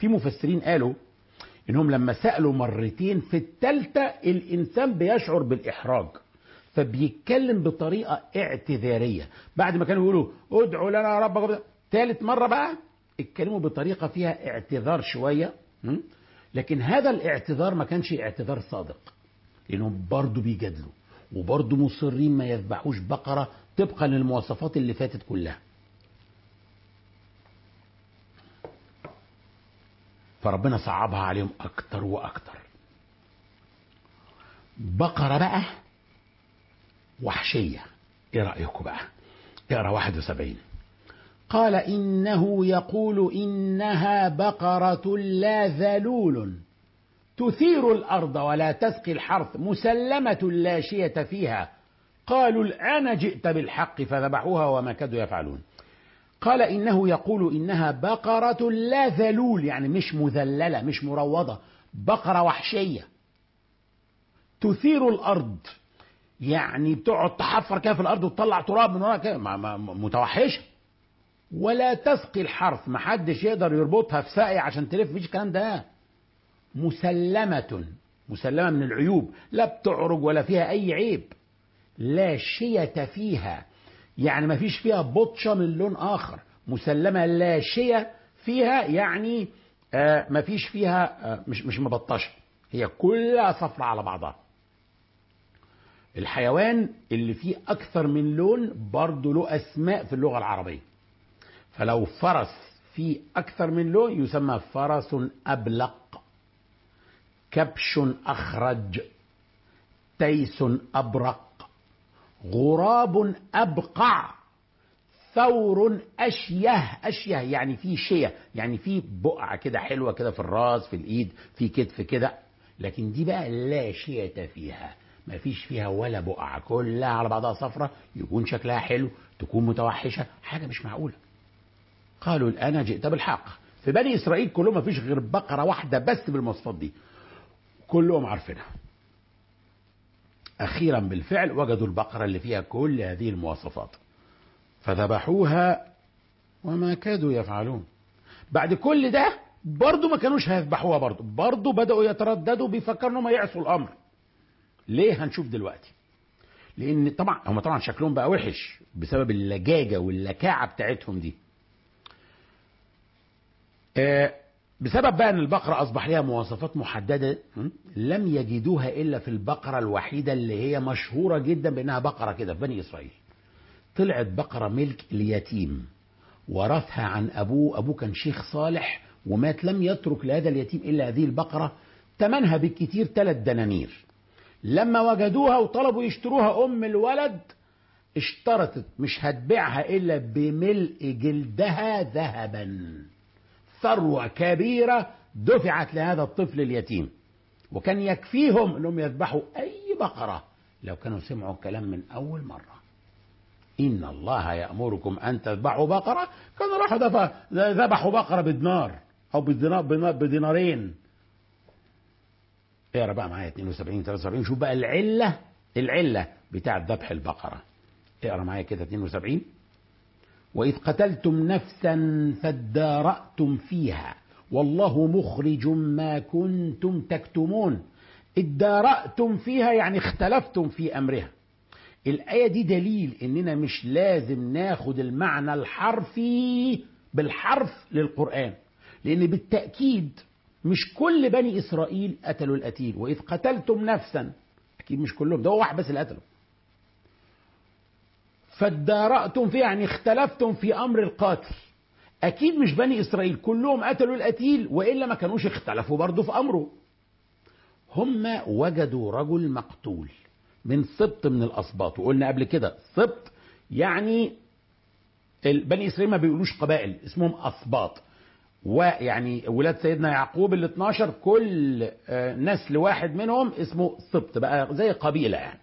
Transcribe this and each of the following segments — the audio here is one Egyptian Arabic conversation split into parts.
في مفسرين قالوا انهم لما سالوا مرتين في الثالثه الانسان بيشعر بالاحراج فبيتكلم بطريقه اعتذاريه بعد ما كانوا يقولوا ادعوا لنا ربك ثالث مره بقى اتكلموا بطريقه فيها اعتذار شويه م? لكن هذا الاعتذار ما كانش اعتذار صادق لانهم برضه بيجادلوا وبرضه مصرين ما يذبحوش بقره طبقا للمواصفات اللي فاتت كلها فربنا صعبها عليهم اكتر واكتر بقره بقى وحشيه ايه رايكم بقى اقرا 71 قال انه يقول انها بقره لا ذلول تثير الارض ولا تسقي الحرث مسلمه لا شيه فيها قالوا الان جئت بالحق فذبحوها وما كادوا يفعلون قال انه يقول انها بقره لا ذلول يعني مش مذلله مش مروضه بقره وحشيه تثير الارض يعني بتقعد تحفر كده في الارض وتطلع تراب من وراها كده متوحشه ولا تسقي الحرث محدش يقدر يربطها في ساقي عشان تلف مفيش الكلام ده مسلمة مسلمة من العيوب لا بتعرج ولا فيها أي عيب لا شية فيها يعني ما فيش فيها بطشة من لون آخر مسلمة لا شية فيها يعني آه ما فيش فيها آه مش مش مبطشة هي كلها صفرة على بعضها الحيوان اللي فيه أكثر من لون برضه له أسماء في اللغة العربية فلو فرس فيه أكثر من لون يسمى فرس أبلق كبش أخرج تيس أبرق غراب أبقع ثور أشيه أشيه يعني في شية يعني في بقعة كده حلوة كده في الراس في الإيد في كتف كده لكن دي بقى لا شية فيها ما فيش فيها ولا بقعة كلها على بعضها صفرة يكون شكلها حلو تكون متوحشة حاجة مش معقولة قالوا الآن جئت بالحق في بني إسرائيل كلهم ما فيش غير بقرة واحدة بس بالمواصفات دي كلهم عارفينها أخيرا بالفعل وجدوا البقرة اللي فيها كل هذه المواصفات فذبحوها وما كادوا يفعلون بعد كل ده برضه ما كانوش هيذبحوها برضه برضه بدأوا يترددوا بيفكروا انهم يعصوا الأمر ليه هنشوف دلوقتي لأن طبعا هم طبعا شكلهم بقى وحش بسبب اللجاجة واللكاعة بتاعتهم دي آه بسبب بقى ان البقرة اصبح لها مواصفات محددة لم يجدوها الا في البقرة الوحيدة اللي هي مشهورة جدا بانها بقرة كده في بني اسرائيل طلعت بقرة ملك اليتيم ورثها عن ابوه ابوه كان شيخ صالح ومات لم يترك لهذا اليتيم الا هذه البقرة ثمنها بالكثير ثلاث دنانير لما وجدوها وطلبوا يشتروها ام الولد اشترطت مش هتبيعها الا بملء جلدها ذهبا ثروة كبيرة دفعت لهذا الطفل اليتيم وكان يكفيهم انهم يذبحوا اي بقرة لو كانوا سمعوا الكلام من اول مرة ان الله يأمركم ان تذبحوا بقرة كانوا راحوا ذبحوا بقرة بدينار او بدينار بدينارين اقرا بقى معايا 72 73 شوف بقى العلة العلة بتاعة ذبح البقرة اقرا معايا كده 72 وإذ قتلتم نفسا فادارأتم فيها والله مخرج ما كنتم تكتمون ادارأتم فيها يعني اختلفتم في أمرها الآية دي دليل إننا مش لازم ناخد المعنى الحرفي بالحرف للقرآن لأن بالتأكيد مش كل بني إسرائيل قتلوا القتيل وإذ قتلتم نفسا أكيد مش كلهم ده هو واحد بس اللي قتله فادارأتم فيه يعني اختلفتم في أمر القاتل أكيد مش بني إسرائيل كلهم قتلوا القتيل وإلا ما كانوش اختلفوا برضه في أمره هم وجدوا رجل مقتول من سبط من الأسباط وقلنا قبل كده سبط يعني بني إسرائيل ما بيقولوش قبائل اسمهم أسباط ويعني ولاد سيدنا يعقوب ال 12 كل نسل واحد منهم اسمه سبط بقى زي قبيلة يعني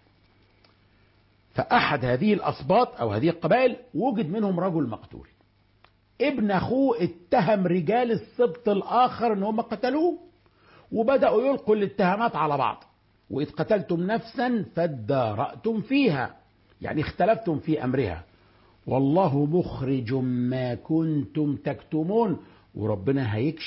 فأحد هذه الأسباط أو هذه القبائل وجد منهم رجل مقتول ابن أخوه اتهم رجال السبط الآخر إن هم قتلوه وبدأوا يلقوا الاتهامات على بعض وإذ قتلتم نفسا فادارأتم فيها يعني اختلفتم في أمرها والله مخرج ما كنتم تكتمون وربنا هيكشف